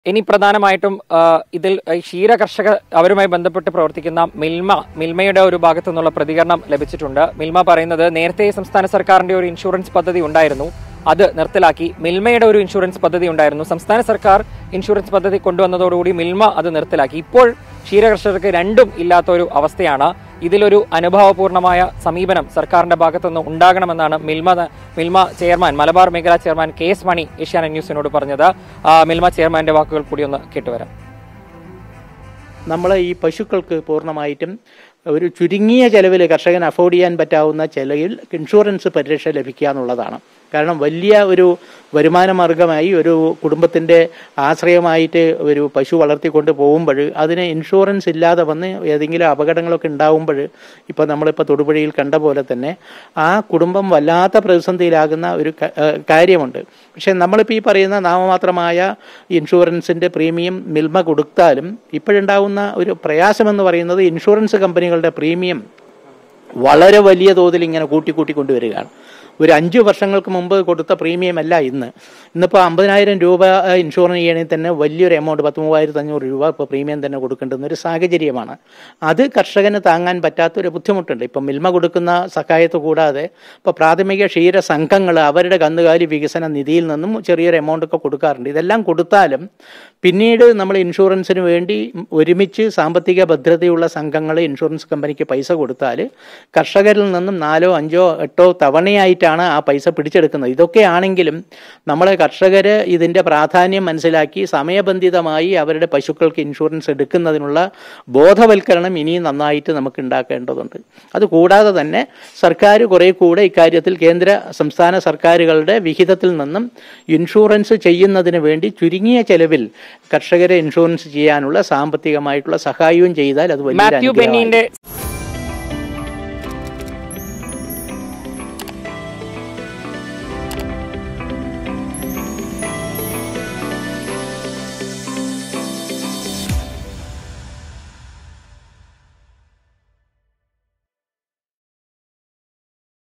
ഇനി പ്രധാനമായിട്ടും ആ, ഇതിൽ ഈ ക്ഷീര കർഷക അവരുമായി ബന്ധപ്പെട്ട് പ്രവർത്തിക്കുന്ന മിൽമ മിൽമയുടെ ഒരു ഭാഗത്തു നിന്നുള്ള പ്രതികരണം ലഭിച്ചിട്ടുണ്ട് മിൽമ പറയുന്നത് നേരത്തെ സംസ്ഥാന സർക്കാരിന്റെ ഒരു ഇൻഷുറൻസ് പദ്ധതി ഉണ്ടായിരുന്നു അത് നിർത്തലാക്കി മിൽമയുടെ ഒരു ഇൻഷുറൻസ് പദ്ധതി ഉണ്ടായിരുന്നു സംസ്ഥാന സർക്കാർ ഇൻഷുറൻസ് പദ്ധതി കൊണ്ടുവന്നതോടുകൂടി മിൽമ അത് നിർത്തലാക്കി ഇപ്പോൾ ക്ഷീരകർഷകർക്ക് രണ്ടും ഇല്ലാത്ത ഒരു അവസ്ഥയാണ് ഇതിലൊരു അനുഭാവപൂർണമായ സമീപനം സർക്കാരിന്റെ ഭാഗത്തുനിന്ന് ഉണ്ടാകണമെന്നാണ് മിൽമ മിൽമ ചെയർമാൻ മലബാർ മേഖലാ chairman K S Mani Asianet ന്യൂസിനോട് പറഞ്ഞത് ആ, മിൽമ ചെയർമാന്റെ വാക്കുകൾ കൂടി ഒന്ന് കേട്ടുവരാം നമ്മൾ ഈ പശുക്കൾക്ക് പൂർണ്ണമായിട്ടും ഒരു ചുരുങ്ങിയ ചെലവിൽ കർഷകന് അഫോർഡ് ചെയ്യാൻ പറ്റാവുന്ന ചെലവിൽ ഇൻഷുറൻസ് പരിരക്ഷ ലഭിക്കുക എന്നുള്ളതാണ് കാരണം വലിയ ഒരു വരുമാന മാർഗമായി ഒരു കുടുംബത്തിൻ്റെ ആശ്രയമായിട്ട് ഒരു പശു വളർത്തിക്കൊണ്ട് പോകുമ്പോൾ അതിന് ഇൻഷുറൻസ് ഇല്ലാതെ വന്ന് ഏതെങ്കിലും അപകടങ്ങളൊക്കെ ഉണ്ടാവുമ്പോൾ ഇപ്പോൾ നമ്മളിപ്പോൾ തൊടുപുഴയിൽ കണ്ട പോലെ തന്നെ ആ കുടുംബം വല്ലാത്ത പ്രതിസന്ധിയിലാകുന്ന ഒരു ക- ഏഹ് കാര്യമുണ്ട് പക്ഷേ നമ്മളിപ്പോൾ ഈ പറയുന്ന നാമമാത്രമായ ഇൻഷുറൻസിൻ്റെ പ്രീമിയം മിൽമ കൊടുത്താലും ഇപ്പോഴുണ്ടാകുന്ന ഒരു പ്രയാസമെന്ന് പറയുന്നത് ഇൻഷുറൻസ് കമ്പനികളുടെ പ്രീമിയം വളരെ വലിയ തോതിൽ ഇങ്ങനെ കൂട്ടി കൂട്ടി കൊണ്ടുവരികയാണ് ഒരു അഞ്ച് വർഷങ്ങൾക്ക് മുമ്പ് കൊടുത്ത പ്രീമിയം അല്ല ഇന്ന് ഇന്നിപ്പോൾ അമ്പതിനായിരം രൂപ ഇൻഷുറൻസ് ചെയ്യണമെങ്കിൽ തന്നെ വലിയൊരു എമൗണ്ട് പത്ത് മൂവായിരത്തി അഞ്ഞൂറ് രൂപ ഇപ്പോൾ പ്രീമിയം തന്നെ കൊടുക്കേണ്ടുന്ന ഒരു സാഹചര്യമാണ് അത് കർഷകന് താങ്ങാൻ പറ്റാത്തൊരു ബുദ്ധിമുട്ടുണ്ട് ഇപ്പം മിൽമ കൊടുക്കുന്ന സഹായത്ത് കൂടാതെ ഇപ്പോൾ പ്രാഥമിക ക്ഷീര സംഘങ്ങൾ അവരുടെ കന്നുകാലി വികസന നിധിയിൽ നിന്നും ചെറിയൊരു എമൗണ്ട് ഒക്കെ കൊടുക്കാറുണ്ട് ഇതെല്ലാം കൊടുത്താലും പിന്നീട് നമ്മൾ ഇൻഷുറൻസിന് വേണ്ടി ഒരുമിച്ച് സാമ്പത്തിക ഭദ്രതയുള്ള സംഘങ്ങൾ ഇൻഷുറൻസ് കമ്പനിക്ക് പൈസ കൊടുത്താൽ കർഷകരിൽ നിന്നും നാലോ അഞ്ചോ എട്ടോ തവണയായിട്ടാണ് ആ പൈസ പിടിച്ചെടുക്കുന്നത് ഇതൊക്കെയാണെങ്കിലും നമ്മളെ കർഷകർ ഇതിൻ്റെ പ്രാധാന്യം മനസ്സിലാക്കി സമയബന്ധിതമായി അവരുടെ പശുക്കൾക്ക് ഇൻഷുറൻസ് എടുക്കുന്നതിനുള്ള ബോധവൽക്കരണം ഇനിയും നന്നായിട്ട് നമുക്ക് ഉണ്ടാക്കേണ്ടതുണ്ട് അതുകൂടാതെ തന്നെ സർക്കാർ കുറേ കൂടെ ഇക്കാര്യത്തിൽ കേന്ദ്ര സംസ്ഥാന സർക്കാരുകളുടെ വിഹിതത്തിൽ നിന്നും ഇൻഷുറൻസ് ചെയ്യുന്നതിന് വേണ്ടി ചുരുങ്ങിയ ചെലവിൽ കർഷകരെ ഇൻഷുറൻസ് ചെയ്യാനുള്ള സാമ്പത്തികമായിട്ടുള്ള സഹായവും ചെയ്താൽ അത് വലിയ മാത്യു ബെന്നിന്റെ